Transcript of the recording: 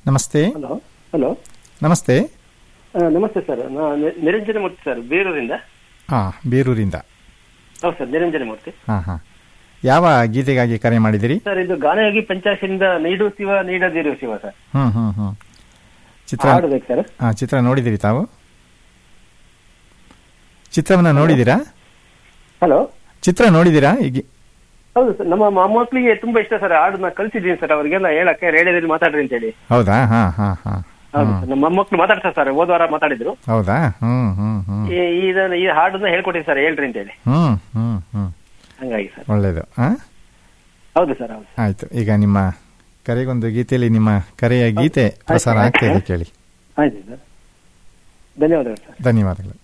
ನಮಸ್ತೆ hello hello ನಮಸ್ತೆ ನಮಸ್ತೆ ಸರ್ ನಾ ನಿ- ನಿರಂಜನ ಮೂರ್ತಿ ಸರ್ ಬೀರೂರಿಂದ ಹಾಂ ಬೀರೂರಿಂದ ಹೌದು ಸರ್ ನಿರಂಜನ ಮೂರ್ತಿ ಹಾಂ ಹಾಂ ಯಾವ ಗೀತೆಗಾಗಿ ಕರೆ ಮಾಡಿದಿರಿ ಸರ್ ಇದು ಗಾನಯೋಗಿ ಪಂಚಾಶಿಂದ ನೀಡು ಶಿವ ನೀಡದಿರು ಶಿವ ಸರ್ ಹ್ಞೂ ಹ್ಞೂ ಹ್ಞೂ ಚಿತ್ರ ಹಾಡ್ಬೇಕು ಸರ್ ಹಾಂ ಚಿತ್ರ ನೋಡಿದಿರಿ ತಾವು ಚಿತ್ರವನ್ನು ನೋಡಿದ್ದೀರಾ ಹಲೋ ಚಿತ್ರ ನೋಡಿದ್ದೀರಾ ಈಗ ಹೌದು ಸರ್ ನಮ್ಮ ಮೊಮ್ಮಕ್ಕಳಿಗೆ ತುಂಬಾ ಇಷ್ಟ ಸರ್ ಹಾಡನ್ನ ಕಳ್ಸಿದ್ದೀನಿ ಸರ್ ಅವ್ರಿಗೆಲ್ಲ ಹೇಳಕ್ಕೆ ರೇಡಿಯೋದಲ್ಲಿ ಮಾತಾಡ್ರಿ ಅಂತ ಹೇಳಿ ಹೌದಾ ಹಾಂ ಹಾಂ ಹಾಂ ಹೌದು ಸರ್ ನಮ್ಮ ಮೊಮ್ಮಕ್ಕಳು ಮಾತಾಡ್ತಾರೆ ಸರ್ ಹೋದ ವಾರ ಮಾತಾಡಿದ್ರು ಹೌದಾ ಹ್ಞೂ ಹ್ಞೂ ಹ್ಞೂ ಈ- ಇದನ್ನ ಈ ಹಾಡನ್ನ ಹೇಳ್ಕೊಟ್ಟಿದ್ದೀನಿ ಸರ್ ಹೇಳ್ರಿ ಅಂತ ಹೇಳಿ ಹ್ಞೂ ಹ್ಞೂ ಹ್ಞೂ ಹಂಗಾಗಿ ಸರ್ ಒಳ್ಳೆಯದು ಹಾಂ ಹೌದು ಸರ್ ಹೌದು ಆಯಿತು ಈಗ ನಿಮ್ಮ ಕರೆಗೊಂದು ಗೀತೆಯಲ್ಲಿ ನಿಮ್ಮ ಕರೆಯ ಗೀತೆ ಪ್ರಸಾರ ಆಗ್ತಾ ಇದೆ ಕೇಳಿ ಆಯ್ತು ಸರ್ ಧನ್ಯವಾದಗಳು ಸರ್ ಧನ್ಯವಾದಗಳು